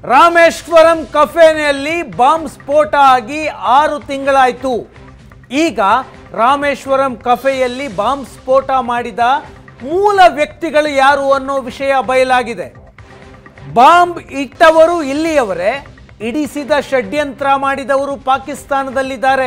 Rameswaram ಕಫೆನಲ್ಲಿ bomb ಸ್ಫೋಟ ಆಗಿ ಆರು ತಿಂಗಳಾಯಿತು ಈಗ ರಾಮೇಶ್ವರಂ ಕಫೆಯಲ್ಲಿ ಬಾಂಬ್ ಸ್ಫೋಟ ಮಾಡಿದ ಮೂಲ ವ್ಯಕ್ತಿಗಳು ಯಾರು ಅನ್ನೋ ವಿಷಯ ಬಯಲಾಗಿದೆ ಬಾಂಬ್ ಇಟ್ಟವರು ಇಲ್ಲಿಯವರೇ ಇಡಿಸಿದ ಷಡ್ಯಂತ್ರ ಮಾಡಿದವರು ಪಾಕಿಸ್ತಾನದಲ್ಲಿದ್ದಾರೆ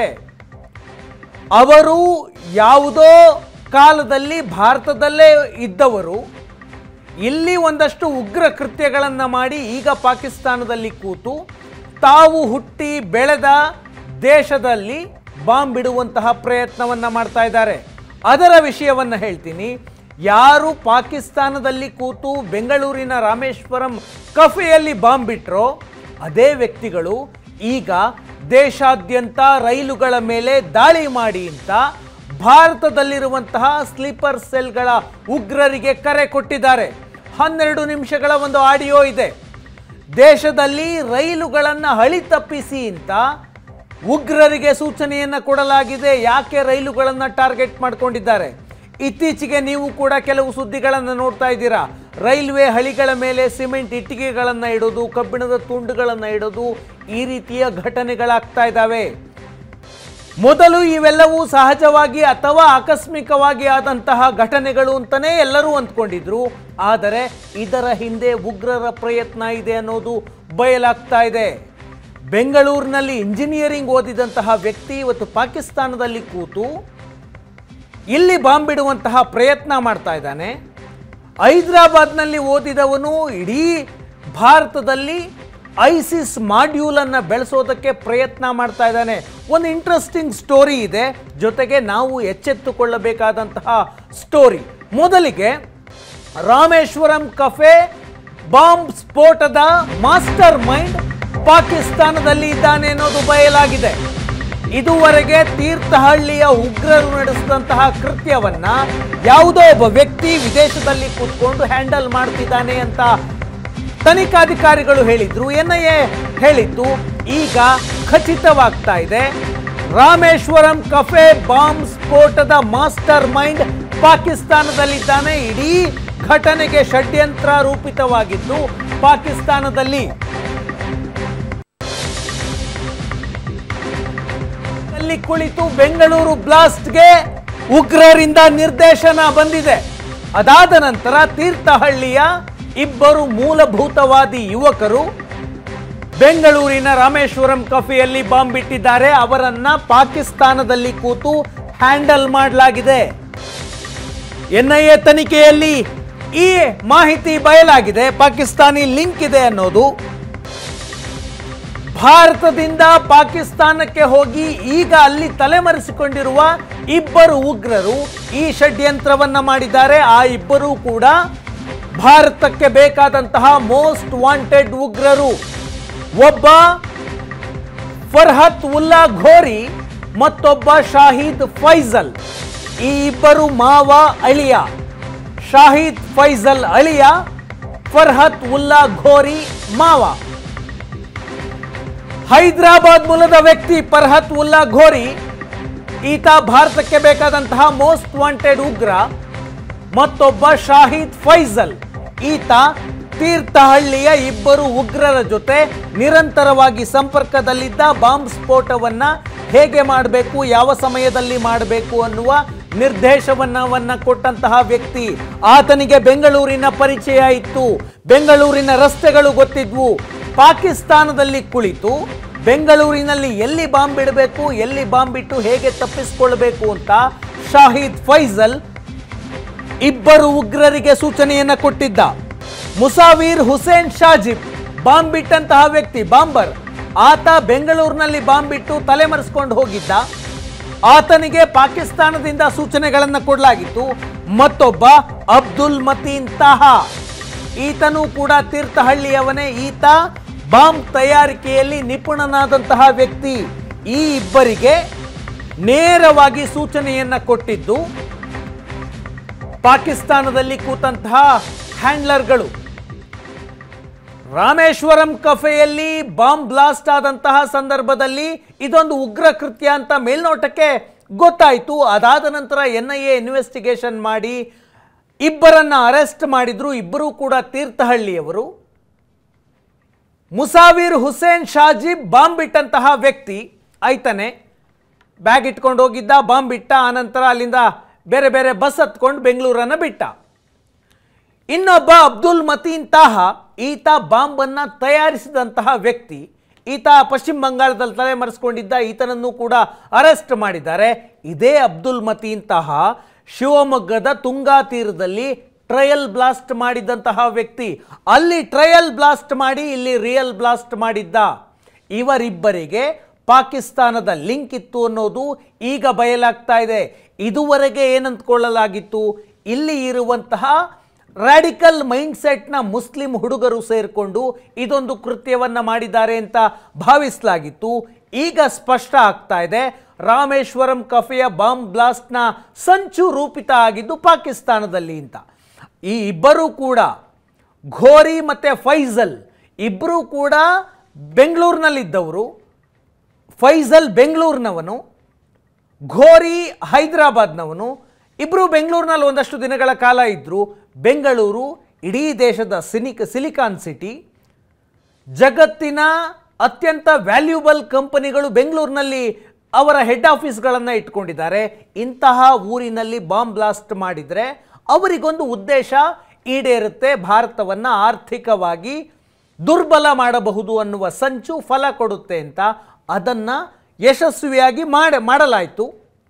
ಅವರು ಯಾವುದೋ ಕಾಲದಲ್ಲಿ ಭಾರತದಲ್ಲೇ ಇದ್ದವರು ಇಲ್ಲಿ ಒಂದಷ್ಟು ಉಗ್ರ ಕೃತ್ಯಗಳನ್ನು ಮಾಡಿ ಈಗ ಪಾಕಿಸ್ತಾನದಲ್ಲಿ ಕೂತು ತಾವು ಹುಟ್ಟಿ ಬೆಳೆದ ದೇಶದಲ್ಲಿ ಬಾಂಬ್ ಇಡುವಂತಹ ಪ್ರಯತ್ನವನ್ನು ಮಾಡ್ತಾ ಇದ್ದಾರೆ ಅದರ ವಿಷಯವನ್ನು ಹೇಳ್ತೀನಿ ಯಾರು ಪಾಕಿಸ್ತಾನದಲ್ಲಿ ಕೂತು ಬೆಂಗಳೂರಿನ ರಾಮೇಶ್ವರಂ ಕಫೆಯಲ್ಲಿ ಬಾಂಬ್ ಬಿಟ್ರೋ ಅದೇ ವ್ಯಕ್ತಿಗಳು ಈಗ ದೇಶಾದ್ಯಂತ ರೈಲುಗಳ ಮೇಲೆ ದಾಳಿ ಮಾಡಿ ಅಂತ ಭಾರತದಲ್ಲಿರುವಂತಹ ಸ್ಲೀಪರ್ ಸೆಲ್ಗಳ ಉಗ್ರರಿಗೆ ಕರೆ ಕೊಟ್ಟಿದ್ದಾರೆ ಹನ್ನೆರಡು ನಿಮಿಷಗಳ ಒಂದು ಆಡಿಯೋ ಇದೆ ದೇಶದಲ್ಲಿ ರೈಲುಗಳನ್ನು ಹಳಿ ತಪ್ಪಿಸಿ ಅಂತ ಉಗ್ರರಿಗೆ ಸೂಚನೆಯನ್ನು ಕೊಡಲಾಗಿದೆ ಯಾಕೆ ರೈಲುಗಳನ್ನು ಟಾರ್ಗೆಟ್ ಮಾಡ್ಕೊಂಡಿದ್ದಾರೆ ಇತ್ತೀಚೆಗೆ ನೀವು ಕೂಡ ಕೆಲವು ಸುದ್ದಿಗಳನ್ನು ನೋಡ್ತಾ ಇದ್ದೀರಾ ರೈಲ್ವೆ ಹಳಿಗಳ ಮೇಲೆ ಸಿಮೆಂಟ್ ಇಟ್ಟಿಗೆಗಳನ್ನು ಇಡೋದು ಕಬ್ಬಿಣದ ತುಂಡುಗಳನ್ನು ಇಡೋದು ಈ ರೀತಿಯ ಘಟನೆಗಳಾಗ್ತಾ ಇದ್ದಾವೆ ಮೊದಲು ಇವೆಲ್ಲವೂ ಸಹಜವಾಗಿ ಅಥವಾ ಆಕಸ್ಮಿಕವಾಗಿ ಆದಂತಹ ಘಟನೆಗಳು ಅಂತಲೇ ಎಲ್ಲರೂ ಅಂದ್ಕೊಂಡಿದ್ರು ಆದರೆ ಇದರ ಹಿಂದೆ ಉಗ್ರರ ಪ್ರಯತ್ನ ಇದೆ ಅನ್ನೋದು ಬಯಲಾಗ್ತಾ ಇದೆ ಬೆಂಗಳೂರಿನಲ್ಲಿ ಇಂಜಿನಿಯರಿಂಗ್ ಓದಿದಂತಹ ವ್ಯಕ್ತಿ ಇವತ್ತು ಪಾಕಿಸ್ತಾನದಲ್ಲಿ ಕೂತು ಇಲ್ಲಿ ಬಾಂಬ್ ಇಡುವಂತಹ ಪ್ರಯತ್ನ ಮಾಡ್ತಾ ಇದ್ದಾನೆ ಹೈದರಾಬಾದ್ನಲ್ಲಿ ಓದಿದವನು ಇಡೀ ಭಾರತದಲ್ಲಿ ಐಸಿಸ್ ಮಾಡ್ಯೂಲನ್ನು ಬೆಳೆಸೋದಕ್ಕೆ ಪ್ರಯತ್ನ ಮಾಡ್ತಾ ಇದ್ದಾನೆ ಒಂದು ಇಂಟ್ರೆಸ್ಟಿಂಗ್ ಸ್ಟೋರಿ ಇದೆ ಜೊತೆಗೆ ನಾವು ಎಚ್ಚೆತ್ತುಕೊಳ್ಳಬೇಕಾದಂತಹ ಸ್ಟೋರಿ ಮೊದಲಿಗೆ ರಾಮೇಶ್ವರಂ ಕಫೆ ಬಾಂಬ್ ಸ್ಫೋಟದ ಮಾಸ್ಟರ್ ಮೈಂಡ್ ಪಾಕಿಸ್ತಾನದಲ್ಲಿ ಇದ್ದಾನೆ ಅನ್ನೋದು ಬಯಲಾಗಿದೆ ಇದುವರೆಗೆ ತೀರ್ಥಹಳ್ಳಿಯ ಉಗ್ರರು ನಡೆಸಿದಂತಹ ಕೃತ್ಯವನ್ನ ಯಾವುದೋ ಒಬ್ಬ ವ್ಯಕ್ತಿ ವಿದೇಶದಲ್ಲಿ ಕೂತ್ಕೊಂಡು ಹ್ಯಾಂಡಲ್ ಮಾಡ್ತಿದ್ದಾನೆ ಅಂತ ತನಿಖಾಧಿಕಾರಿಗಳು ಹೇಳಿದ್ರು ಎನ್ಐಎ ಹೇಳಿತ್ತು ಈಗ ಖಚಿತವಾಗ್ತಾ ಇದೆ ರಾಮೇಶ್ವರಂ ಕಫೆ ಬಾಂಬ್ ಸ್ಫೋಟದ ಮಾಸ್ಟರ್ ಮೈಂಡ್ ಪಾಕಿಸ್ತಾನದಲ್ಲಿದ್ದಾನೆ ಇಡೀ ಘಟನೆಗೆ ಷಡ್ಯಂತ್ರ ರೂಪಿತವಾಗಿದ್ದು ಪಾಕಿಸ್ತಾನದಲ್ಲಿ ಅಲ್ಲಿ ಕುಳಿತು ಬೆಂಗಳೂರು ಬ್ಲಾಸ್ಟ್ಗೆ ಉಗ್ರರಿಂದ ನಿರ್ದೇಶನ ಬಂದಿದೆ ಅದಾದ ನಂತರ ತೀರ್ಥಹಳ್ಳಿಯ ಇಬ್ಬರು ಮೂಲಭೂತವಾದಿ ಯುವಕರು ಬೆಂಗಳೂರಿನ ರಾಮೇಶ್ವರಂ ಕಫೆಯಲ್ಲಿ ಬಾಂಬ್ ಇಟ್ಟಿದ್ದಾರೆ ಅವರನ್ನ ಪಾಕಿಸ್ತಾನದಲ್ಲಿ ಕೂತು ಹ್ಯಾಂಡಲ್ ಮಾಡಲಾಗಿದೆ ಎನ್ಐಎ ತನಿಖೆಯಲ್ಲಿ ಈ ಮಾಹಿತಿ ಬಯಲಾಗಿದೆ ಪಾಕಿಸ್ತಾನಿ ಲಿಂಕ್ ಇದೆ ಅನ್ನೋದು ಭಾರತದಿಂದ ಪಾಕಿಸ್ತಾನಕ್ಕೆ ಹೋಗಿ ಈಗ ಅಲ್ಲಿ ತಲೆಮರೆಸಿಕೊಂಡಿರುವ ಇಬ್ಬರು ಉಗ್ರರು ಈ ಷಡ್ಯಂತ್ರವನ್ನ ಮಾಡಿದ್ದಾರೆ ಆ ಇಬ್ಬರೂ ಕೂಡ ಭಾರತಕ್ಕೆ ಬೇಕಾದಂತಹ ಮೋಸ್ಟ್ ವಾಂಟೆಡ್ ಉಗ್ರರು ಒಬ್ಬ ಫರ್ಹತ್ ಉಲ್ಲಾ ಘೋರಿ ಮತ್ತೊಬ್ಬ ಶಾಹಿದ್ ಫೈಜಲ್ ಈ ಇಬ್ಬರು ಮಾವ ಅಳಿಯ ಶಾಹಿದ್ ಫೈಜಲ್ ಅಳಿಯ ಫರ್ಹತ್ ಉಲ್ಲಾ ಘೋರಿ ಮಾವ ಹೈದರಾಬಾದ್ ಮೂಲದ ವ್ಯಕ್ತಿ ಫರ್ಹತ್ ಉಲ್ಲಾ ಘೋರಿ ಈತ ಭಾರತಕ್ಕೆ ಬೇಕಾದಂತಹ ಮೋಸ್ಟ್ ವಾಂಟೆಡ್ ಉಗ್ರ ಮತ್ತೊಬ್ಬ ಶಾಹಿದ್ ಫೈಜಲ್ ಈತ ತೀರ್ಥಹಳ್ಳಿಯ ಇಬ್ಬರು ಉಗ್ರರ ಜೊತೆ ನಿರಂತರವಾಗಿ ಸಂಪರ್ಕದಲ್ಲಿದ್ದ ಬಾಂಬ್ ಸ್ಫೋಟವನ್ನ ಹೇಗೆ ಮಾಡಬೇಕು ಯಾವ ಸಮಯದಲ್ಲಿ ಮಾಡಬೇಕು ಅನ್ನುವ ನಿರ್ದೇಶವನ್ನವನ್ನ ಕೊಟ್ಟಂತಹ ವ್ಯಕ್ತಿ ಆತನಿಗೆ ಬೆಂಗಳೂರಿನ ಪರಿಚಯ ಇತ್ತು ಬೆಂಗಳೂರಿನ ರಸ್ತೆಗಳು ಗೊತ್ತಿದ್ವು ಪಾಕಿಸ್ತಾನದಲ್ಲಿ ಕುಳಿತು ಬೆಂಗಳೂರಿನಲ್ಲಿ ಎಲ್ಲಿ ಬಾಂಬ್ ಇಡಬೇಕು ಎಲ್ಲಿ ಬಾಂಬ್ ಇಟ್ಟು ಹೇಗೆ ತಪ್ಪಿಸಿಕೊಳ್ಬೇಕು ಅಂತ ಶಾಹಿದ್ ಫೈಜಲ್ ಇಬ್ಬರು ಉಗ್ರರಿಗೆ ಸೂಚನೆಯನ್ನ ಕೊಟ್ಟಿದ್ದ ಮುಸಾವೀರ್ ಹುಸೇನ್ ಶಾಜಿಬ್ ಬಾಂಬ್ ಇಟ್ಟಂತಹ ವ್ಯಕ್ತಿ ಬಾಂಬರ್ ಆತ ಬೆಂಗಳೂರಿನಲ್ಲಿ ಬಾಂಬ್ ಇಟ್ಟು ತಲೆಮರೆಸ್ಕೊಂಡು ಹೋಗಿದ್ದ ಆತನಿಗೆ ಪಾಕಿಸ್ತಾನದಿಂದ ಸೂಚನೆಗಳನ್ನು ಕೊಡಲಾಗಿತ್ತು ಮತ್ತೊಬ್ಬ ಅಬ್ದುಲ್ ಮತೀನ್ ತಾಹಾ ಈತನೂ ಕೂಡ ತೀರ್ಥಹಳ್ಳಿಯವನೇ ಈತ ಬಾಂಬ್ ತಯಾರಿಕೆಯಲ್ಲಿ ನಿಪುಣನಾದಂತಹ ವ್ಯಕ್ತಿ ಈ ಇಬ್ಬರಿಗೆ ನೇರವಾಗಿ ಸೂಚನೆಯನ್ನ ಕೊಟ್ಟಿದ್ದು ಪಾಕಿಸ್ತಾನದಲ್ಲಿ ಕೂತಂತಹ ಹ್ಯಾಂಡ್ಲರ್ಗಳು ರಾಮೇಶ್ವರಂ ಕಫೆಯಲ್ಲಿ ಬಾಂಬ್ ಬ್ಲಾಸ್ಟ್ ಆದಂತಹ ಸಂದರ್ಭದಲ್ಲಿ ಇದೊಂದು ಉಗ್ರ ಕೃತ್ಯ ಅಂತ ಮೇಲ್ನೋಟಕ್ಕೆ ಗೊತ್ತಾಯಿತು ಅದಾದ ನಂತರ ಎನ್ ಐ ಎ ಇನ್ವೆಸ್ಟಿಗೇಷನ್ ಮಾಡಿ ಇಬ್ಬರನ್ನ ಅರೆಸ್ಟ್ ಮಾಡಿದ್ರು ಇಬ್ಬರೂ ಕೂಡ ತೀರ್ಥಹಳ್ಳಿಯವರು ಮುಸಾವಿರ್ ಹುಸೇನ್ ಶಾಜಿಬ್ ಬಾಂಬ್ ಇಟ್ಟಂತಹ ವ್ಯಕ್ತಿ ಆಯ್ತಾನೆ ಬ್ಯಾಗ್ ಇಟ್ಕೊಂಡು ಹೋಗಿದ್ದ ಬಾಂಬ್ ಇಟ್ಟ ಆನಂತರ ಅಲ್ಲಿಂದ ಬೇರೆ ಬೇರೆ ಬಸ್ ಹತ್ಕೊಂಡು ಬೆಂಗಳೂರನ್ನು ಬಿಟ್ಟ ಇನ್ನೊಬ್ಬ ಅಬ್ದುಲ್ ಮತೀನ್ ತಾಹ ಈತ ಬಾಂಬನ್ನು ತಯಾರಿಸಿದಂತಹ ವ್ಯಕ್ತಿ ಈತ ಪಶ್ಚಿಮ ಬಂಗಾಳದಲ್ಲಿ ತಲೆಮರೆಸ್ಕೊಂಡಿದ್ದ ಈತನನ್ನು ಕೂಡ ಅರೆಸ್ಟ್ ಮಾಡಿದ್ದಾರೆ ಇದೇ ಅಬ್ದುಲ್ ಮತೀನ್ ತಾಹ ಶಿವಮೊಗ್ಗದ ತುಂಗಾ ತೀರದಲ್ಲಿ ಟ್ರಯಲ್ ಬ್ಲಾಸ್ಟ್ ಮಾಡಿದಂತಹ ವ್ಯಕ್ತಿ ಅಲ್ಲಿ ಟ್ರಯಲ್ ಬ್ಲಾಸ್ಟ್ ಮಾಡಿ ಇಲ್ಲಿ ರಿಯಲ್ ಬ್ಲಾಸ್ಟ್ ಮಾಡಿದ್ದ ಇವರಿಬ್ಬರಿಗೆ ಪಾಕಿಸ್ತಾನದ ಲಿಂಕ್ ಇತ್ತು ಅನ್ನೋದು ಈಗ ಬಯಲಾಗ್ತಾ ಇದೆ ಇದುವರೆಗೆ ಏನಂತ್ಕೊಳ್ಳಲಾಗಿತ್ತು ಇಲ್ಲಿ ಇರುವಂತಹ ರ್ಯಾಡಿಕಲ್ ಮೈಂಡ್ಸೆಟ್ನ ಮುಸ್ಲಿಂ ಹುಡುಗರು ಸೇರಿಕೊಂಡು ಇದೊಂದು ಕೃತ್ಯವನ್ನು ಮಾಡಿದ್ದಾರೆ ಅಂತ ಭಾವಿಸಲಾಗಿತ್ತು ಈಗ ಸ್ಪಷ್ಟ ಆಗ್ತಾ ಇದೆ ರಾಮೇಶ್ವರಂ ಕಫೆಯ ಬಾಂಬ್ ಬ್ಲಾಸ್ಟ್ನ ಸಂಚು ರೂಪಿತ ಆಗಿದ್ದು ಪಾಕಿಸ್ತಾನದಲ್ಲಿ ಅಂತ ಈ ಇಬ್ಬರೂ ಕೂಡ ಘೋರಿ ಮತ್ತು ಫೈಜಲ್ ಇಬ್ಬರೂ ಕೂಡ ಬೆಂಗಳೂರಿನಲ್ಲಿದ್ದವರು ಫೈಜಲ್ ಬೆಂಗಳೂರಿನವನು ಘೋರಿ ಹೈದರಾಬಾದ್ನವನು ಇಬ್ಬರು ಬೆಂಗಳೂರಿನಲ್ಲಿ ಒಂದಷ್ಟು ದಿನಗಳ ಕಾಲ ಇದ್ದರು ಬೆಂಗಳೂರು ಇಡೀ ದೇಶದ ಸಿನಿಕ್ ಸಿಲಿಕಾನ್ ಸಿಟಿ ಜಗತ್ತಿನ ಅತ್ಯಂತ ವ್ಯಾಲ್ಯೂಬಲ್ ಕಂಪನಿಗಳು ಬೆಂಗಳೂರಿನಲ್ಲಿ ಅವರ ಹೆಡ್ ಆಫೀಸ್ಗಳನ್ನು ಇಟ್ಕೊಂಡಿದ್ದಾರೆ ಇಂತಹ ಊರಿನಲ್ಲಿ ಬಾಂಬ್ ಬ್ಲಾಸ್ಟ್ ಮಾಡಿದರೆ ಅವರಿಗೊಂದು ಉದ್ದೇಶ ಈಡೇರುತ್ತೆ ಭಾರತವನ್ನು ಆರ್ಥಿಕವಾಗಿ ದುರ್ಬಲ ಮಾಡಬಹುದು ಅನ್ನುವ ಸಂಚು ಫಲ ಕೊಡುತ್ತೆ ಅಂತ ಅದನ್ನು ಯಶಸ್ವಿಯಾಗಿ ಮಾಡ ಮಾಡಲಾಯಿತು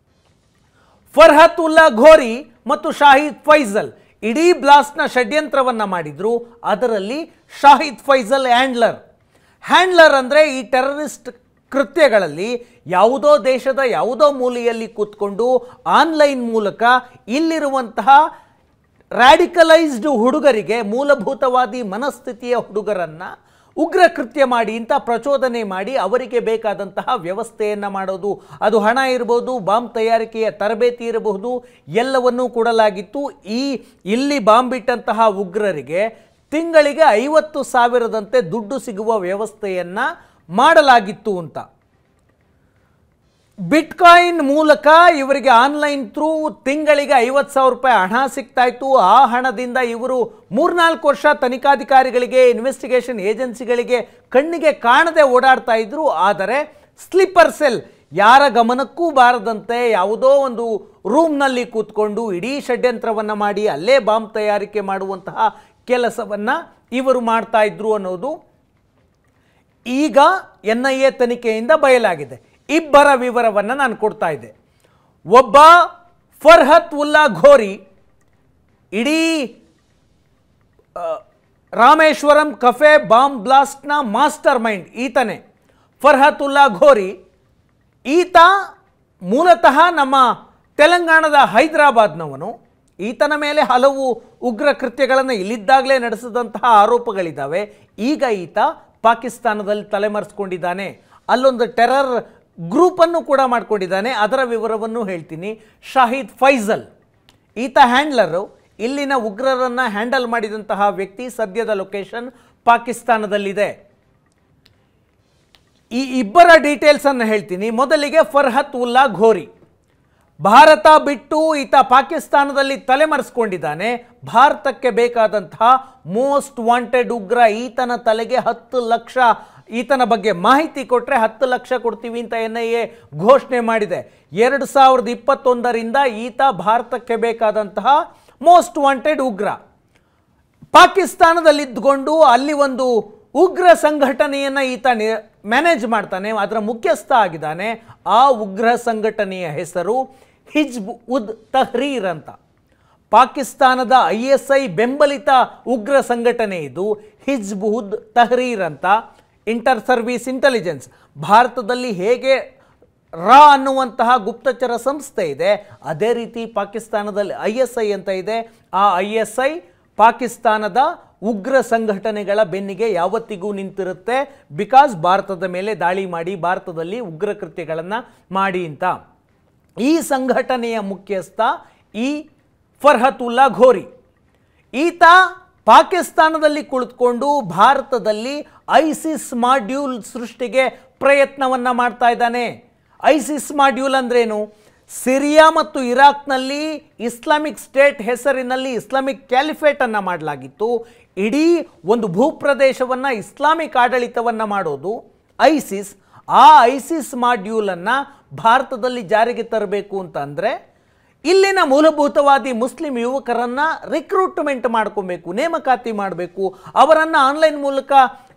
ಫರ್ಹತ್ ಉಲ್ಲಾ ಘೋರಿ ಮತ್ತು ಶಾಹಿದ್ ಫೈಜಲ್ ಇಡೀ ಬ್ಲಾಸ್ಟ್ನ ಷಡ್ಯಂತ್ರವನ್ನು ಮಾಡಿದ್ರು ಅದರಲ್ಲಿ ಶಾಹಿದ್ ಫೈಜಲ್ ಹ್ಯಾಂಡ್ಲರ್ ಹ್ಯಾಂಡ್ಲರ್ ಅಂದರೆ ಈ ಟೆರರಿಸ್ಟ್ ಕೃತ್ಯಗಳಲ್ಲಿ ಯಾವುದೋ ದೇಶದ ಯಾವುದೋ ಮೂಲೆಯಲ್ಲಿ ಕೂತ್ಕೊಂಡು ಆನ್ಲೈನ್ ಮೂಲಕ ಇಲ್ಲಿರುವಂತಹ ರ್ಯಾಡಿಕಲೈಸ್ಡ್ ಹುಡುಗರಿಗೆ ಮೂಲಭೂತವಾದಿ ಮನಸ್ಥಿತಿಯ ಹುಡುಗರನ್ನು ಉಗ್ರ ಕೃತ್ಯ ಮಾಡಿ ಇಂಥ ಪ್ರಚೋದನೆ ಮಾಡಿ ಅವರಿಗೆ ಬೇಕಾದಂತಹ ವ್ಯವಸ್ಥೆಯನ್ನು ಮಾಡೋದು ಅದು ಹಣ ಇರ್ಬೋದು ಬಾಂಬ್ ತಯಾರಿಕೆಯ ತರಬೇತಿ ಇರಬಹುದು ಎಲ್ಲವನ್ನೂ ಕೊಡಲಾಗಿತ್ತು ಈ ಇಲ್ಲಿ ಬಾಂಬ್ ಇಟ್ಟಂತಹ ಉಗ್ರರಿಗೆ ತಿಂಗಳಿಗೆ ಐವತ್ತು ಸಾವಿರದಂತೆ ದುಡ್ಡು ಸಿಗುವ ವ್ಯವಸ್ಥೆಯನ್ನು ಮಾಡಲಾಗಿತ್ತು ಅಂತ ಬಿಟ್ಕಾಯಿನ್ ಮೂಲಕ ಇವರಿಗೆ ಆನ್ಲೈನ್ ಥ್ರೂ ತಿಂಗಳಿಗೆ ಐವತ್ತು ಸಾವಿರ ರೂಪಾಯಿ ಹಣ ಸಿಗ್ತಾ ಇತ್ತು ಆ ಹಣದಿಂದ ಇವರು ಮೂರ್ನಾಲ್ಕು ವರ್ಷ ತನಿಖಾಧಿಕಾರಿಗಳಿಗೆ ಇನ್ವೆಸ್ಟಿಗೇಷನ್ ಏಜೆನ್ಸಿಗಳಿಗೆ ಕಣ್ಣಿಗೆ ಕಾಣದೆ ಓಡಾಡ್ತಾ ಇದ್ರು ಆದರೆ ಸ್ಲೀಪರ್ ಸೆಲ್ ಯಾರ ಗಮನಕ್ಕೂ ಬಾರದಂತೆ ಯಾವುದೋ ಒಂದು ರೂಮ್ನಲ್ಲಿ ಕೂತ್ಕೊಂಡು ಇಡೀ ಷಡ್ಯಂತ್ರವನ್ನು ಮಾಡಿ ಅಲ್ಲೇ ಬಾಂಬ್ ತಯಾರಿಕೆ ಮಾಡುವಂತಹ ಕೆಲಸವನ್ನು ಇವರು ಮಾಡ್ತಾ ಇದ್ರು ಅನ್ನೋದು ಈಗ ಎನ್ ಐ ಎ ತನಿಖೆಯಿಂದ ಬಯಲಾಗಿದೆ ಇಬ್ಬರ ವಿವರವನ್ನು ನಾನು ಕೊಡ್ತಾ ಇದ್ದೆ ಒಬ್ಬ ಫರ್ಹತ್ ಉಲ್ಲಾ ಘೋರಿ ಇಡೀ ಆ, ರಾಮೇಶ್ವರಂ ಕಫೆ ಬಾಂಬ್ ಬ್ಲಾಸ್ಟ್ನ ಮಾಸ್ಟರ್ ಮೈಂಡ್ ಈತನೇ ಫರ್ಹತ್ ಉಲ್ಲಾ ಘೋರಿ ಈತ ಮೂಲತಃ ನಮ್ಮ ತೆಲಂಗಾಣದ ಹೈದರಾಬಾದ್ನವನು ಈತನ ಮೇಲೆ ಹಲವು ಉಗ್ರ ಕೃತ್ಯಗಳನ್ನು ಇಲ್ಲಿದ್ದಾಗಲೇ ನಡೆಸಿದಂತಹ ಆರೋಪಗಳಿದ್ದಾವೆ ಈಗ ಈತ ಪಾಕಿಸ್ತಾನದಲ್ಲಿ ತಲೆಮರೆಸ್ಕೊಂಡಿದ್ದಾನೆ ಅಲ್ಲೊಂದು ಟೆರರ್ ಗ್ರೂಪನ್ನು ಕೂಡ ಮಾಡ್ಕೊಂಡಿದ್ದಾನೆ ಅದರ ವಿವರವನ್ನು ಹೇಳ್ತೀನಿ ಶಾಹಿದ್ ಫೈಜಲ್ ಈತ ಹ್ಯಾಂಡ್ಲರು ಇಲ್ಲಿನ ಉಗ್ರರನ್ನು ಹ್ಯಾಂಡಲ್ ಮಾಡಿದಂತಹ ವ್ಯಕ್ತಿ ಸದ್ಯದ ಲೊಕೇಶನ್ ಪಾಕಿಸ್ತಾನದಲ್ಲಿದೆ ಈ ಇಬ್ಬರ ಡೀಟೇಲ್ಸನ್ನು ಹೇಳ್ತೀನಿ ಮೊದಲಿಗೆ ಫರ್ಹತ್ ಉಲ್ಲಾ ಘೋರಿ ಭಾರತ ಬಿಟ್ಟು ಈತ ಪಾಕಿಸ್ತಾನದಲ್ಲಿ ತಲೆಮರೆಸ್ಕೊಂಡಿದ್ದಾನೆ ಭಾರತಕ್ಕೆ ಬೇಕಾದಂತಹ ಮೋಸ್ಟ್ ವಾಂಟೆಡ್ ಉಗ್ರ ಈತನ ತಲೆಗೆ ಹತ್ತು ಲಕ್ಷ ಈತನ ಬಗ್ಗೆ ಮಾಹಿತಿ ಕೊಟ್ಟರೆ ಹತ್ತು ಲಕ್ಷ ಕೊಡ್ತೀವಿ ಅಂತ ಎನ್ ಐ ಎ ಘೋಷಣೆ ಮಾಡಿದೆ ಎರಡು ಸಾವಿರದ ಇಪ್ಪತ್ತೊಂದರಿಂದ ಈತ ಭಾರತಕ್ಕೆ ಬೇಕಾದಂತಹ ಮೋಸ್ಟ್ ವಾಂಟೆಡ್ ಉಗ್ರ ಪಾಕಿಸ್ತಾನದಲ್ಲಿದ್ದುಕೊಂಡು ಅಲ್ಲಿ ಒಂದು ಉಗ್ರ ಸಂಘಟನೆಯನ್ನು ಈತ ನಿ- ಮ್ಯಾನೇಜ್ ಮಾಡ್ತಾನೆ ಅದರ ಮುಖ್ಯಸ್ಥ ಆಗಿದ್ದಾನೆ ಆ ಉಗ್ರ ಸಂಘಟನೆಯ ಹೆಸರು ಹಿಜ್ಬ್ ಉದ್ ತಹ್ರೀರ್ ಅಂತ ಪಾಕಿಸ್ತಾನದ ಐ ಎಸ್ ಐ ಬೆಂಬಲಿತ ಉಗ್ರ ಸಂಘಟನೆ ಇದು ಹಿಜ್ಬ್ ಉದ್ ತಹ್ರೀರ್ ಅಂತ ಇಂಟರ್ ಸರ್ವೀಸ್ ಇಂಟೆಲಿಜೆನ್ಸ್ ಭಾರತದಲ್ಲಿ ಹೇಗೆ ರಾ ಅನ್ನುವಂತಹ ಗುಪ್ತಚರ ಸಂಸ್ಥೆ ಇದೆ ಅದೇ ರೀತಿ ಪಾಕಿಸ್ತಾನದಲ್ಲಿ ಐ ಎಸ್ ಐ ಅಂತ ಇದೆ ಆ ಐ ಎಸ್ ಐ ಪಾಕಿಸ್ತಾನದ ಉಗ್ರ ಸಂಘಟನೆಗಳ ಬೆನ್ನಿಗೆ ಯಾವತ್ತಿಗೂ ನಿಂತಿರುತ್ತೆ ಬಿಕಾಸ್ ಭಾರತದ ಮೇಲೆ ದಾಳಿ ಮಾಡಿ ಭಾರತದಲ್ಲಿ ಉಗ್ರ ಕೃತ್ಯಗಳನ್ನು ಮಾಡಿ ಅಂತ ಈ ಸಂಘಟನೆಯ ಮುಖ್ಯಸ್ಥ ಈ ಫರ್ಹತುಲ್ಲಾ ಘೋರಿ ಈತ ಪಾಕಿಸ್ತಾನದಲ್ಲಿ ಕುಳಿತುಕೊಂಡು ಭಾರತದಲ್ಲಿ ಐಸಿಸ್ ಮಾಡ್ಯೂಲ್ ಸೃಷ್ಟಿಗೆ ಪ್ರಯತ್ನವನ್ನು ಮಾಡ್ತಾ ಇದ್ದಾನೆ ಐಸಿಸ್ ಮಾಡ್ಯೂಲ್ ಅಂದ್ರೇನು ಸಿರಿಯಾ ಮತ್ತು ಇರಾಕ್ನಲ್ಲಿ ಇಸ್ಲಾಮಿಕ್ ಸ್ಟೇಟ್ ಹೆಸರಿನಲ್ಲಿ ಇಸ್ಲಾಮಿಕ್ ಕ್ಯಾಲಿಫೇಟ್ ಅನ್ನು ಮಾಡಲಾಗಿತ್ತು ಇಡೀ ಒಂದು ಭೂಪ್ರದೇಶವನ್ನು ಇಸ್ಲಾಮಿಕ್ ಆಡಳಿತವನ್ನು ಮಾಡೋದು ಐಸಿಸ್ ಆ ಐಸಿಸ್ ಮಾಡ್ಯೂಲನ್ನು ಭಾರತದಲ್ಲಿ ಜಾರಿಗೆ ತರಬೇಕು ಅಂತ ಅಂದರೆ ಇಲ್ಲಿನ ಮೂಲಭೂತವಾದಿ ಮುಸ್ಲಿಂ ಯುವಕರನ್ನ ರಿಕ್ರೂಟ್ಮೆಂಟ್ ಮಾಡ್ಕೊಬೇಕು ನೇಮಕಾತಿ ಮಾಡಬೇಕು ಅವರನ್ನು ಆನ್ಲೈನ್ ಮೂಲಕ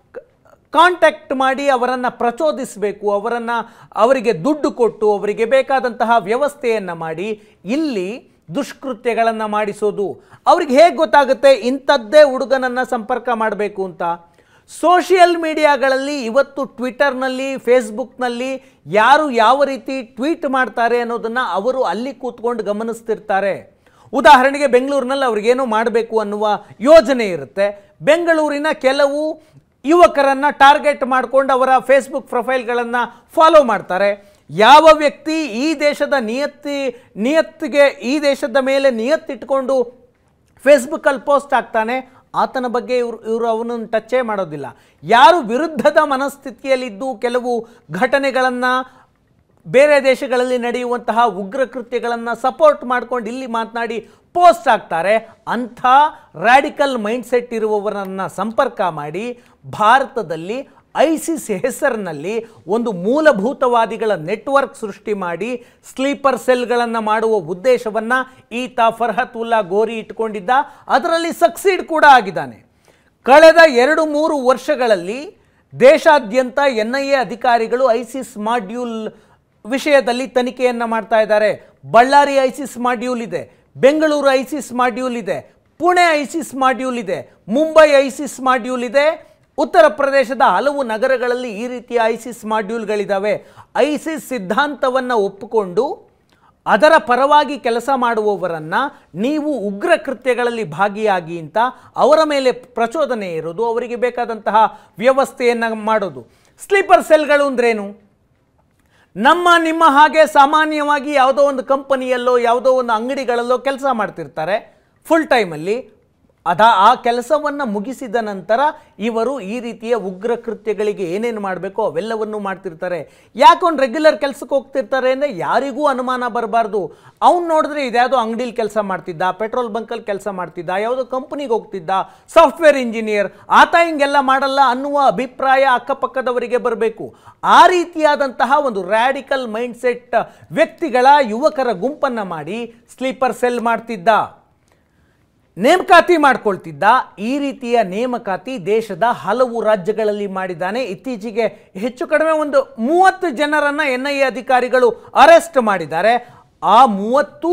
ಕಾಂಟ್ಯಾಕ್ಟ್ ಮಾಡಿ ಅವರನ್ನು ಪ್ರಚೋದಿಸಬೇಕು ಅವರನ್ನು ಅವರಿಗೆ ದುಡ್ಡು ಕೊಟ್ಟು ಅವರಿಗೆ ಬೇಕಾದಂತಹ ವ್ಯವಸ್ಥೆಯನ್ನು ಮಾಡಿ ಇಲ್ಲಿ ದುಷ್ಕೃತ್ಯಗಳನ್ನು ಮಾಡಿಸೋದು ಅವ್ರಿಗೆ ಹೇಗೆ ಗೊತ್ತಾಗುತ್ತೆ ಇಂಥದ್ದೇ ಹುಡುಗನನ್ನು ಸಂಪರ್ಕ ಮಾಡಬೇಕು ಅಂತ ಸೋಷಿಯಲ್ ಮೀಡಿಯಾಗಳಲ್ಲಿ ಇವತ್ತು ಟ್ವಿಟರ್ನಲ್ಲಿ ಫೇಸ್ಬುಕ್ನಲ್ಲಿ ಯಾರು ಯಾವ ರೀತಿ ಟ್ವೀಟ್ ಮಾಡ್ತಾರೆ ಅನ್ನೋದನ್ನು ಅವರು ಅಲ್ಲಿ ಕೂತ್ಕೊಂಡು ಗಮನಿಸ್ತಿರ್ತಾರೆ ಉದಾಹರಣೆಗೆ ಬೆಂಗಳೂರಿನಲ್ಲಿ ಅವ್ರಿಗೇನೋ ಮಾಡಬೇಕು ಅನ್ನುವ ಯೋಜನೆ ಇರುತ್ತೆ ಬೆಂಗಳೂರಿನ ಕೆಲವು ಯುವಕರನ್ನು ಟಾರ್ಗೆಟ್ ಮಾಡ್ಕೊಂಡು ಅವರ ಫೇಸ್ಬುಕ್ ಪ್ರೊಫೈಲ್ಗಳನ್ನು ಫಾಲೋ ಮಾಡ್ತಾರೆ ಯಾವ ವ್ಯಕ್ತಿ ಈ ದೇಶದ ನಿಯತ್ತಿ ನಿಯತ್ತಿಗೆ ಈ ದೇಶದ ಮೇಲೆ ನಿಯತ್ತಿಟ್ಕೊಂಡು ಫೇಸ್ಬುಕ್ಕಲ್ಲಿ ಪೋಸ್ಟ್ ಆಗ್ತಾನೆ ಆತನ ಬಗ್ಗೆ ಇವರು ಇವರು ಅವನನ್ನು ಟಚ್ಚೇ ಮಾಡೋದಿಲ್ಲ ಯಾರು ವಿರುದ್ಧದ ಮನಸ್ಥಿತಿಯಲ್ಲಿದ್ದು ಕೆಲವು ಘಟನೆಗಳನ್ನು ಬೇರೆ ದೇಶಗಳಲ್ಲಿ ನಡೆಯುವಂತಹ ಉಗ್ರ ಕೃತ್ಯಗಳನ್ನು ಸಪೋರ್ಟ್ ಮಾಡ್ಕೊಂಡು ಇಲ್ಲಿ ಮಾತನಾಡಿ ಪೋಸ್ಟ್ ಆಗ್ತಾರೆ ಅಂಥ ರ್ಯಾಡಿಕಲ್ ಮೈಂಡ್ಸೆಟ್ ಇರುವವರನ್ನು ಸಂಪರ್ಕ ಮಾಡಿ ಭಾರತದಲ್ಲಿ ಐಸಿಸ್ ಹೆಸರಿನಲ್ಲಿ ಒಂದು ಮೂಲಭೂತವಾದಿಗಳ ನೆಟ್ವರ್ಕ್ ಸೃಷ್ಟಿ ಮಾಡಿ ಸ್ಲೀಪರ್ ಸೆಲ್ಗಳನ್ನು ಮಾಡುವ ಉದ್ದೇಶವನ್ನು ಈತ ಫರ್ಹತ್ ಉಲ್ಲಾ ಗೋರಿ ಇಟ್ಕೊಂಡಿದ್ದ ಅದರಲ್ಲಿ ಸಕ್ಸೀಡ್ ಕೂಡ ಆಗಿದ್ದಾನೆ ಕಳೆದ ಎರಡು ಮೂರು ವರ್ಷಗಳಲ್ಲಿ ದೇಶಾದ್ಯಂತ ಎನ್ ಐ ಎ ಅಧಿಕಾರಿಗಳು ಐಸಿಸ್ ಮಾಡ್ಯೂಲ್ ವಿಷಯದಲ್ಲಿ ತನಿಖೆಯನ್ನು ಮಾಡ್ತಾ ಇದ್ದಾರೆ ಬಳ್ಳಾರಿ ಐಸಿಸ್ ಮಾಡ್ಯೂಲ್ ಇದೆ ಬೆಂಗಳೂರು ಐಸಿಸ್ ಮಾಡ್ಯೂಲ್ ಇದೆ ಪುಣೆ ಐಸಿಸ್ ಮಾಡ್ಯೂಲ್ ಇದೆ ಮುಂಬೈ ಐಸಿಸ್ ಮಾಡ್ಯೂಲ್ ಇದೆ ಉತ್ತರ ಪ್ರದೇಶದ ಹಲವು ನಗರಗಳಲ್ಲಿ ಈ ರೀತಿಯ ಐಸಿಸ್ ಮಾಡ್ಯೂಲ್ಗಳಿದ್ದಾವೆ ಐಸಿಸ್ ಸಿದ್ಧಾಂತವನ್ನು ಒಪ್ಪಿಕೊಂಡು ಅದರ ಪರವಾಗಿ ಕೆಲಸ ಮಾಡುವವರನ್ನು ನೀವು ಉಗ್ರ ಕೃತ್ಯಗಳಲ್ಲಿ ಭಾಗಿಯಾಗಿ ಅಂತ ಅವರ ಮೇಲೆ ಪ್ರಚೋದನೆ ಇರೋದು ಅವರಿಗೆ ಬೇಕಾದಂತಹ ವ್ಯವಸ್ಥೆಯನ್ನು ಮಾಡೋದು ಸ್ಲೀಪರ್ ಸೆಲ್ಗಳು ಅಂದ್ರೇನು ನಮ್ಮ ನಿಮ್ಮ ಹಾಗೆ ಸಾಮಾನ್ಯವಾಗಿ ಯಾವುದೋ ಒಂದು ಕಂಪನಿಯಲ್ಲೋ ಯಾವುದೋ ಒಂದು ಅಂಗಡಿಗಳಲ್ಲೋ ಕೆಲಸ ಮಾಡ್ತಿರ್ತಾರೆ ಫುಲ್ ಟೈಮಲ್ಲಿ ಅದ ಆ ಕೆಲಸವನ್ನು ಮುಗಿಸಿದ ನಂತರ ಇವರು ಈ ರೀತಿಯ ಉಗ್ರ ಕೃತ್ಯಗಳಿಗೆ ಏನೇನು ಮಾಡಬೇಕೋ ಅವೆಲ್ಲವನ್ನು ಮಾಡ್ತಿರ್ತಾರೆ ಯಾಕೊಂದು ರೆಗ್ಯುಲರ್ ಕೆಲಸಕ್ಕೆ ಹೋಗ್ತಿರ್ತಾರೆ ಅಂದರೆ ಯಾರಿಗೂ ಅನುಮಾನ ಬರಬಾರ್ದು ಅವ್ನು ನೋಡಿದ್ರೆ ಇದ್ಯಾವುದೋ ಅಂಗಡಿಲಿ ಕೆಲಸ ಮಾಡ್ತಿದ್ದ ಪೆಟ್ರೋಲ್ ಬಂಕಲ್ಲಿ ಕೆಲಸ ಮಾಡ್ತಿದ್ದ ಯಾವುದೋ ಕಂಪ್ನಿಗೆ ಹೋಗ್ತಿದ್ದ ಸಾಫ್ಟ್ವೇರ್ ಇಂಜಿನಿಯರ್ ಆತ ಹಿಂಗೆಲ್ಲ ಮಾಡಲ್ಲ ಅನ್ನುವ ಅಭಿಪ್ರಾಯ ಅಕ್ಕಪಕ್ಕದವರಿಗೆ ಬರಬೇಕು ಆ ರೀತಿಯಾದಂತಹ ಒಂದು ರ್ಯಾಡಿಕಲ್ ಮೈಂಡ್ಸೆಟ್ ವ್ಯಕ್ತಿಗಳ ಯುವಕರ ಗುಂಪನ್ನು ಮಾಡಿ ಸ್ಲೀಪರ್ ಸೆಲ್ ಮಾಡ್ತಿದ್ದ ನೇಮಕಾತಿ ಮಾಡ್ಕೊಳ್ತಿದ್ದ ಈ ರೀತಿಯ ನೇಮಕಾತಿ ದೇಶದ ಹಲವು ರಾಜ್ಯಗಳಲ್ಲಿ ಮಾಡಿದ್ದಾನೆ ಇತ್ತೀಚೆಗೆ ಹೆಚ್ಚು ಕಡಿಮೆ ಒಂದು ಮೂವತ್ತು ಜನರನ್ನು ಎನ್ ಐ ಎ ಅಧಿಕಾರಿಗಳು ಅರೆಸ್ಟ್ ಮಾಡಿದ್ದಾರೆ ಆ ಮೂವತ್ತು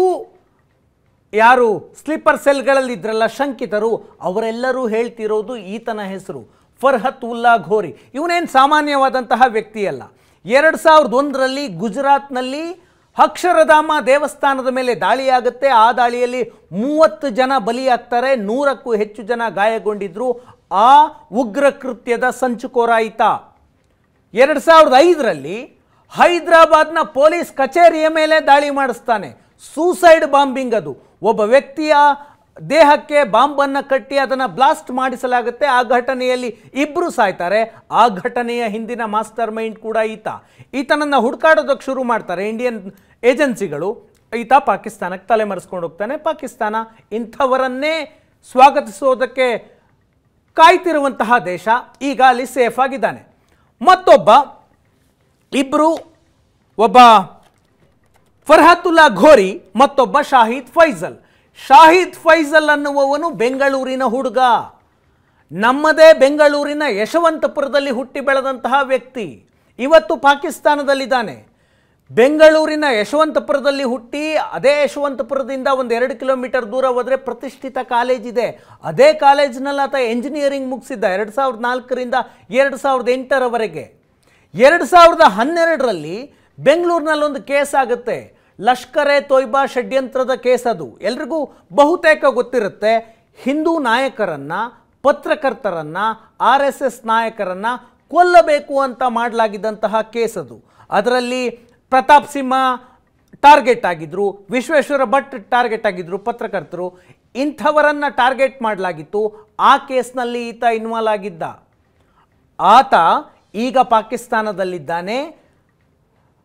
ಯಾರು ಸ್ಲೀಪರ್ ಸೆಲ್ಗಳಲ್ಲಿ ಇದ್ರಲ್ಲ ಶಂಕಿತರು ಅವರೆಲ್ಲರೂ ಹೇಳ್ತಿರೋದು ಈತನ ಹೆಸರು ಫರ್ಹತ್ ಉಲ್ಲಾ ಘೋರಿ ಇವನೇನು ಸಾಮಾನ್ಯವಾದಂತಹ ವ್ಯಕ್ತಿಯಲ್ಲ ಎರಡು ಸಾವಿರದ ಒಂದರಲ್ಲಿ ಗುಜರಾತ್ನಲ್ಲಿ ಅಕ್ಷರಧಾಮ ದೇವಸ್ಥಾನದ ಮೇಲೆ ದಾಳಿಯಾಗುತ್ತೆ ಆ ದಾಳಿಯಲ್ಲಿ ಮೂವತ್ತು ಜನ ಬಲಿಯಾಗ್ತಾರೆ ನೂರಕ್ಕೂ ಹೆಚ್ಚು ಜನ ಗಾಯಗೊಂಡಿದ್ರು ಆ ಉಗ್ರ ಕೃತ್ಯದ ಸಂಚುಕೋರ ಈತ ಎರಡು ಸಾವಿರದ ಐದರಲ್ಲಿ ಹೈದರಾಬಾದ್ನ ಪೊಲೀಸ್ ಕಚೇರಿಯ ಮೇಲೆ ದಾಳಿ ಮಾಡಿಸ್ತಾನೆ ಸೂಸೈಡ್ ಬಾಂಬಿಂಗ್ ಅದು ಒಬ್ಬ ವ್ಯಕ್ತಿಯ ದೇಹಕ್ಕೆ ಬಾಂಬನ್ನು ಕಟ್ಟಿ ಅದನ್ನು ಬ್ಲಾಸ್ಟ್ ಮಾಡಿಸಲಾಗುತ್ತೆ ಆ ಘಟನೆಯಲ್ಲಿ ಇಬ್ಬರು ಸಾಯ್ತಾರೆ ಆ ಘಟನೆಯ ಹಿಂದಿನ ಮಾಸ್ಟರ್ ಮೈಂಡ್ ಕೂಡ ಈತ ಈತನನ್ನು ಹುಡುಕಾಡೋದಕ್ಕೆ ಶುರು ಮಾಡ್ತಾರೆ ಇಂಡಿಯನ್ ಏಜೆನ್ಸಿಗಳು ಈತ ಪಾಕಿಸ್ತಾನಕ್ಕೆ ತಲೆಮರೆಸ್ಕೊಂಡು ಹೋಗ್ತಾನೆ ಪಾಕಿಸ್ತಾನ ಇಂಥವರನ್ನೇ ಸ್ವಾಗತಿಸೋದಕ್ಕೆ ಕಾಯ್ತಿರುವಂತಹ ದೇಶ ಈಗ ಅಲ್ಲಿ ಸೇಫ್ ಆಗಿದ್ದಾನೆ ಮತ್ತೊಬ್ಬ ಇಬ್ಬರು ಒಬ್ಬ ಫರ್ಹತುಲ್ಲಾ ಘೋರಿ ಮತ್ತೊಬ್ಬ ಶಾಹಿದ್ ಫೈಜಲ್ ಶಾಹಿದ್ ಫೈಜಲ್ ಅನ್ನುವವನು ಬೆಂಗಳೂರಿನ ಹುಡುಗ ನಮ್ಮದೇ ಬೆಂಗಳೂರಿನ ಯಶವಂತಪುರದಲ್ಲಿ ಹುಟ್ಟಿ ಬೆಳೆದಂತಹ ವ್ಯಕ್ತಿ ಇವತ್ತು ಪಾಕಿಸ್ತಾನದಲ್ಲಿದ್ದಾನೆ ಬೆಂಗಳೂರಿನ ಯಶವಂತಪುರದಲ್ಲಿ ಹುಟ್ಟಿ ಅದೇ ಯಶವಂತಪುರದಿಂದ ಒಂದು ಎರಡು ಕಿಲೋಮೀಟರ್ ದೂರ ಹೋದರೆ ಪ್ರತಿಷ್ಠಿತ ಕಾಲೇಜ್ ಇದೆ ಅದೇ ಕಾಲೇಜಿನಲ್ಲಿ ಆತ ಎಂಜಿನಿಯರಿಂಗ್ ಮುಗಿಸಿದ್ದ ಎರಡು ಸಾವಿರದ ನಾಲ್ಕರಿಂದ ಎರಡು ಸಾವಿರದ ಎಂಟರವರೆಗೆ ಎರಡು ಸಾವಿರದ ಹನ್ನೆರಡರಲ್ಲಿ ಬೆಂಗಳೂರಿನಲ್ಲಿ ಒಂದು ಕೇಸ್ ಆಗುತ್ತೆ ಲಷ್ಕರ್ ಎ ತೊಯ್ಬಾ ಷಡ್ಯಂತ್ರದ ಕೇಸ್ ಅದು ಎಲ್ರಿಗೂ ಬಹುತೇಕ ಗೊತ್ತಿರುತ್ತೆ ಹಿಂದೂ ನಾಯಕರನ್ನು ಪತ್ರಕರ್ತರನ್ನು ಆರ್ ಎಸ್ ಎಸ್ ನಾಯಕರನ್ನು ಕೊಲ್ಲಬೇಕು ಅಂತ ಮಾಡಲಾಗಿದ್ದಂತಹ ಕೇಸ್ ಅದು ಅದರಲ್ಲಿ ಪ್ರತಾಪ್ ಸಿಂಹ ಟಾರ್ಗೆಟ್ ಆಗಿದ್ರು ವಿಶ್ವೇಶ್ವರ ಭಟ್ ಟಾರ್ಗೆಟ್ ಆಗಿದ್ರು ಪತ್ರಕರ್ತರು ಇಂಥವರನ್ನು ಟಾರ್ಗೆಟ್ ಮಾಡಲಾಗಿತ್ತು ಆ ಕೇಸ್ನಲ್ಲಿ ಈತ ಇನ್ವಾಲ್ವ್ ಆಗಿದ್ದ ಆತ ಈಗ ಪಾಕಿಸ್ತಾನದಲ್ಲಿದ್ದಾನೆ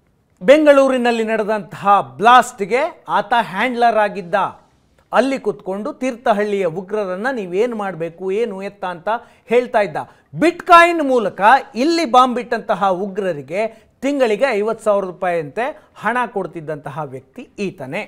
ಬೆಂಗಳೂರಿನಲ್ಲಿ ನಡೆದಂತಹ ಬ್ಲಾಸ್ಟ್ಗೆ ಆತ ಹ್ಯಾಂಡ್ಲರ್ ಆಗಿದ್ದ ಅಲ್ಲಿ ಕುತ್ಕೊಂಡು ತೀರ್ಥಹಳ್ಳಿಯ ಉಗ್ರರನ್ನ ನೀವೇನು ಮಾಡಬೇಕು ಏನು ಎತ್ತ ಅಂತ ಹೇಳ್ತಾ ಇದ್ದ ಬಿಟ್ಕಾಯಿನ್ ಮೂಲಕ ಇಲ್ಲಿ ಬಾಂಬ್ ಬಿಟ್ಟಂತಹ ಉಗ್ರರಿಗೆ ತಿಂಗಳಿಗೆ ಐವತ್ತು ಸಾವಿರ ರೂಪಾಯಿಯಂತೆ ಹಣ ಕೊಡ್ತಿದ್ದಂತಹ ವ್ಯಕ್ತಿ ಈತನೇ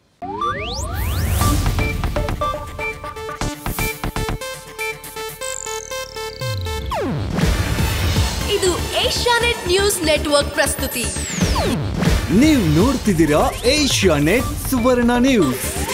ಇದು ಏಷ್ಯಾನೆಟ್ ನ್ಯೂಸ್ ನೆಟ್ವರ್ಕ್ ಪ್ರಸ್ತುತಿ ನೀವು ನೋಡ್ತಿದ್ದೀರಾ ಏಷ್ಯಾ ನೆಟ್ ಸುವರ್ಣ ನ್ಯೂಸ್